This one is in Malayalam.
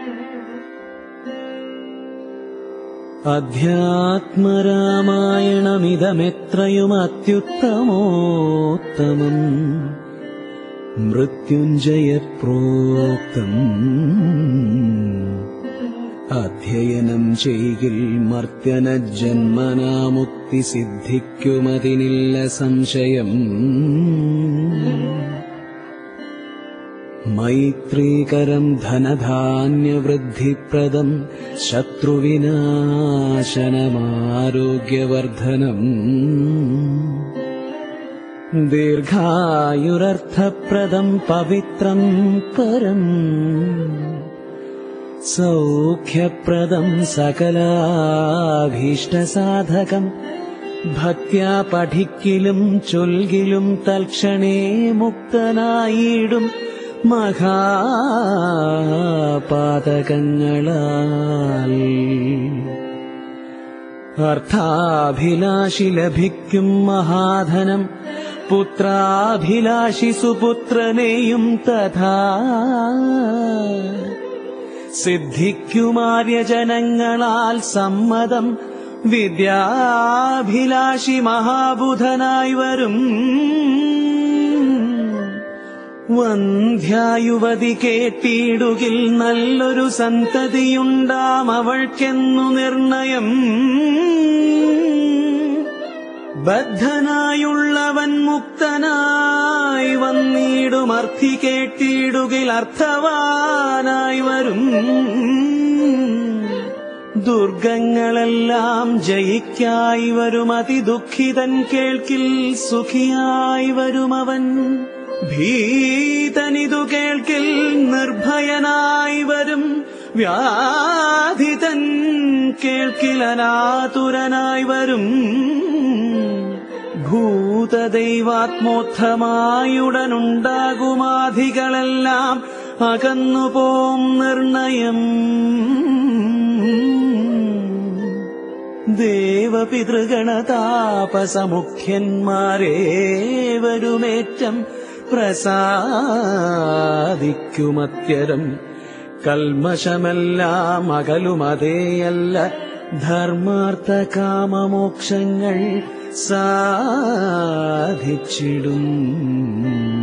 അധ്യാത്മരാമായണമിതമെത്രയും അത്യുത്തമോത്തമം മൃത്യുഞ്ജയപ്രോക്തം അധ്യയനം ചെയ്കിൽ മർത്യന ജന്മനാമുക്തി സിദ്ധിക്കുമതിനില്ല സംശയം മൈത്രീകരം ധനധാന്യവൃദ്ധിപ്രദം ശത്രുവിനാശനമാരോഗ്യവർദ്ധനം ദീർഘായുരർത്ഥപ്രദം പവിത്രം പരം സൗഖ്യപ്രദം സകലാഭീഷ്ടസാധകം ഭക്യാ പഠിക്കിലും ചൊൽകിലും തൽക്ഷണേ മുക്തനായിടും മഹാപാതകങ്ങളാൽ അർത്ഥാഭിലാഷി ലഭിക്കും മഹാധനം പുത്രാഭിലാഷി സുപുത്രനെയും തഥാ സിദ്ധിക്കുമാര്യജനങ്ങളാൽ സമ്മതം വിദ്യാഭിലാഷി മഹാബുധനായി വരും വന്ധ്യായുവതി കേട്ടിടുകിൽ നല്ലൊരു സന്തതിയുണ്ടാം അവൾക്കെന്നു നിർണയം ബദ്ധനായുള്ളവൻ മുക്തനായി വന്നിടും അർത്ഥി കേട്ടിടുകിൽ അർത്ഥവാനായി വരും ദുർഗങ്ങളെല്ലാം ജയിക്കായി വരും അതിദുഃഖിതൻ കേൾക്കിൽ സുഖിയായി വരുമവൻ ഭീതനിതു കേൾക്കിൽ നിർഭയനായി വരും വ്യാധിതൻ കേൾക്കിൽ അനാതുരനായി വരും ഭൂതദൈവാത്മോത്ഥമായുടനുണ്ടാകുമാധികളെല്ലാം അകന്നുപോം നിർണയം ദേവപിതൃഗണതാപസമുഖ്യന്മാരേവരുമേറ്റം പ്രസാദിക്കുമത്യരം കൽമശമെല്ലാം അകലുമതേയല്ല ധർമാർത്ഥ കാമമോക്ഷങ്ങൾ സാധിച്ചിടും